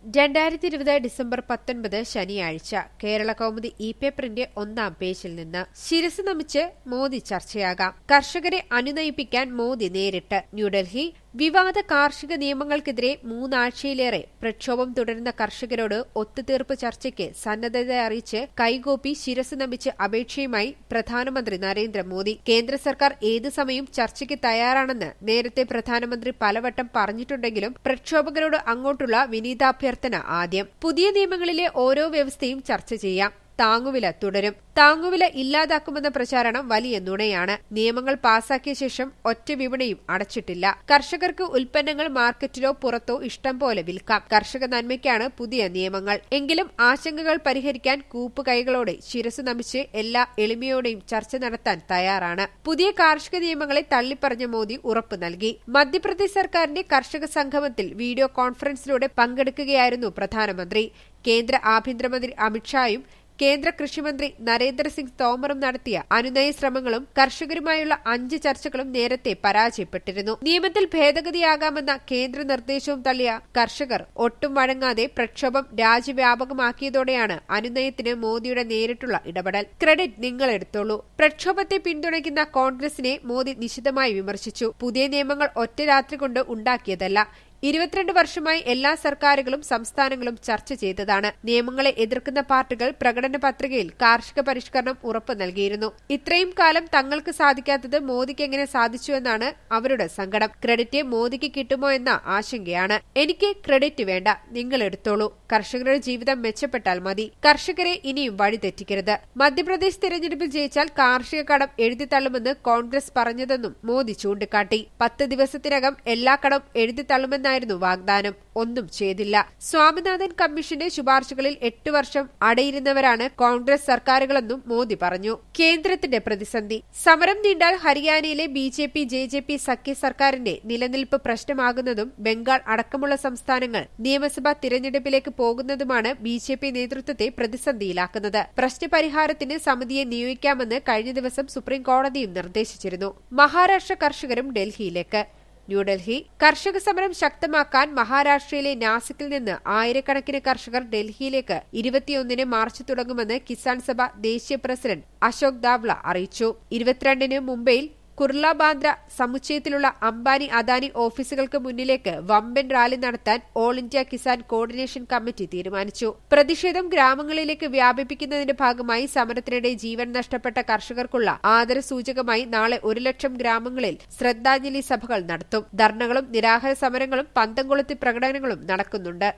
രണ്ടായിരത്തി ഇരുപത് ഡിസംബർ പത്തൊൻപത് ശനിയാഴ്ച കേരള കൗമുദി ഇ പേപ്പറിന്റെ ഒന്നാം പേജിൽ നിന്ന് ശിരസ് നമിച്ച് മോദി ചർച്ചയാകാം കർഷകരെ അനുനയിപ്പിക്കാൻ മോദി നേരിട്ട് ന്യൂഡൽഹി വിവാദ കാർഷിക നിയമങ്ങൾക്കെതിരെ മൂന്നാഴ്ചയിലേറെ പ്രക്ഷോഭം തുടരുന്ന കർഷകരോട് ഒത്തുതീർപ്പ് ചർച്ചയ്ക്ക് സന്നദ്ധത അറിയിച്ച് കൈകോപ്പി ശിരസ് നമിച്ച് അപേക്ഷയുമായി പ്രധാനമന്ത്രി നരേന്ദ്രമോദി കേന്ദ്ര സർക്കാർ ഏത് സമയം ചർച്ചയ്ക്ക് തയ്യാറാണെന്ന് നേരത്തെ പ്രധാനമന്ത്രി പലവട്ടം പറഞ്ഞിട്ടുണ്ടെങ്കിലും പ്രക്ഷോഭകരോട് അങ്ങോട്ടുള്ള വിനീതാഭ്യർത്ഥന ആദ്യം പുതിയ നിയമങ്ങളിലെ ഓരോ വ്യവസ്ഥയും ചർച്ച ചെയ്യാം താങ്ങുവില തുടരും താങ്ങുവില ഇല്ലാതാക്കുമെന്ന പ്രചാരണം വലിയ നുണയാണ് നിയമങ്ങൾ പാസാക്കിയ ശേഷം ഒറ്റ വിപണിയും അടച്ചിട്ടില്ല കർഷകർക്ക് ഉൽപ്പന്നങ്ങൾ മാർക്കറ്റിലോ പുറത്തോ ഇഷ്ടം പോലെ വിൽക്കാം കർഷക നന്മയ്ക്കാണ് പുതിയ നിയമങ്ങൾ എങ്കിലും ആശങ്കകൾ പരിഹരിക്കാൻ കൂപ്പുകൈകളോടെ ശിരസ് നമിച്ച് എല്ലാ എളിമയോടെയും ചർച്ച നടത്താൻ തയ്യാറാണ് പുതിയ കാർഷിക നിയമങ്ങളെ തള്ളിപ്പറഞ്ഞ മോദി ഉറപ്പു നൽകി മധ്യപ്രദേശ് സർക്കാരിന്റെ കർഷക സംഗമത്തിൽ വീഡിയോ കോൺഫറൻസിലൂടെ പങ്കെടുക്കുകയായിരുന്നു പ്രധാനമന്ത്രി കേന്ദ്ര ആഭ്യന്തരമന്ത്രി അമിത്ഷായും കേന്ദ്ര കൃഷിമന്ത്രി നരേന്ദ്രസിംഗ് തോമറും നടത്തിയ അനുനയ ശ്രമങ്ങളും കർഷകരുമായുള്ള അഞ്ച് ചർച്ചകളും നേരത്തെ പരാജയപ്പെട്ടിരുന്നു നിയമത്തിൽ ഭേദഗതിയാകാമെന്ന കേന്ദ്ര നിർദ്ദേശവും തള്ളിയ കർഷകർ ഒട്ടും വഴങ്ങാതെ പ്രക്ഷോഭം രാജ്യവ്യാപകമാക്കിയതോടെയാണ് അനുനയത്തിന് മോദിയുടെ നേരിട്ടുള്ള ഇടപെടൽ ക്രെഡിറ്റ് നിങ്ങൾ എടുത്തോളൂ പ്രക്ഷോഭത്തെ പിന്തുണയ്ക്കുന്ന കോൺഗ്രസിനെ മോദി നിശിതമായി വിമർശിച്ചു പുതിയ നിയമങ്ങൾ ഒറ്റ രാത്രി കൊണ്ട് ഉണ്ടാക്കിയതല്ല ഇരുപത്തിരണ്ട് വർഷമായി എല്ലാ സർക്കാരുകളും സംസ്ഥാനങ്ങളും ചർച്ച ചെയ്തതാണ് നിയമങ്ങളെ എതിർക്കുന്ന പാർട്ടികൾ പ്രകടന പത്രികയിൽ കാർഷിക പരിഷ്കരണം ഉറപ്പു നൽകിയിരുന്നു ഇത്രയും കാലം തങ്ങൾക്ക് സാധിക്കാത്തത് മോദിക്ക് എങ്ങനെ സാധിച്ചുവെന്നാണ് അവരുടെ സങ്കടം ക്രെഡിറ്റ് മോദിക്ക് കിട്ടുമോ എന്ന ആശങ്കയാണ് എനിക്ക് ക്രെഡിറ്റ് വേണ്ട നിങ്ങൾ എടുത്തോളൂ കർഷകരുടെ ജീവിതം മെച്ചപ്പെട്ടാൽ മതി കർഷകരെ ഇനിയും വഴിതെറ്റിക്കരുത് മധ്യപ്രദേശ് തിരഞ്ഞെടുപ്പിൽ ജയിച്ചാൽ കാർഷിക കടം എഴുതിത്തള്ളുമെന്ന് കോൺഗ്രസ് പറഞ്ഞതെന്നും മോദി ചൂണ്ടിക്കാട്ടി പത്ത് ദിവസത്തിനകം എല്ലാ കടം എഴുതിത്തള്ളുമെന്ന് എന്നായിരുന്നു വാഗ്ദാനം ഒന്നും ചെയ്തില്ല സ്വാമിനാഥൻ കമ്മീഷന്റെ ശുപാർശകളിൽ എട്ട് വർഷം അടയിരുന്നവരാണ് കോൺഗ്രസ് സർക്കാരുകളെന്നും മോദി പറഞ്ഞു കേന്ദ്രത്തിന്റെ പ്രതിസന്ധി സമരം നീണ്ടാൽ ഹരിയാനയിലെ B J P J J P സഖ്യ സർക്കാരിന്റെ നിലനിൽപ്പ് പ്രശ്നമാകുന്നതും ബംഗാൾ അടക്കമുള്ള സംസ്ഥാനങ്ങൾ നിയമസഭാ തിരഞ്ഞെടുപ്പിലേക്ക് പോകുന്നതുമാണ് ബി ജെ പി നേതൃത്വത്തെ പ്രതിസന്ധിയിലാക്കുന്നത് പ്രശ്നപരിഹാരത്തിന് സമിതിയെ നിയോഗിക്കാമെന്ന് കഴിഞ്ഞ ദിവസം സുപ്രീം കോടതിയും നിർദ്ദേശിച്ചിരുന്നു മഹാരാഷ്ട്ര കർഷകരും ഡൽഹിയിലേക്ക് ന്യൂഡൽഹി കർഷക സമരം ശക്തമാക്കാൻ മഹാരാഷ്ട്രയിലെ നാസിക്കിൽ നിന്ന് ആയിരക്കണക്കിന് കർഷകർ ഡൽഹിയിലേക്ക് ഇരുപത്തിയൊന്നിന് മാർച്ച് തുടങ്ങുമെന്ന് കിസാൻ സഭ ദേശീയ പ്രസിഡന്റ് അശോക് ദാവ്ല അറിയിച്ചു ഇരുപത്തിരണ്ടിന് മുംബൈയിൽ കുർല ബാന്ദ്ര സമുച്ചയത്തിലുള്ള അംബാനി അദാനി ഓഫീസുകൾക്ക് മുന്നിലേക്ക് വമ്പൻ റാലി നടത്താൻ all India Kisan coordination committee തീരുമാനിച്ചു പ്രതിഷേധം ഗ്രാമങ്ങളിലേക്ക് വ്യാപിപ്പിക്കുന്നതിന്റെ ഭാഗമായി സമരത്തിനിടെ ജീവൻ നഷ്ടപ്പെട്ട കർഷകർക്കുള്ള ആദരസൂചകമായി നാളെ ഒരു ലക്ഷം ഗ്രാമങ്ങളിൽ ശ്രദ്ധാഞ്ജലി സഭകൾ നടത്തും ധർണകളും നിരാഹാര സമരങ്ങളും പന്തംകൊളുത്തി പ്രകടനങ്ങളും നടക്കുന്നുണ്ട്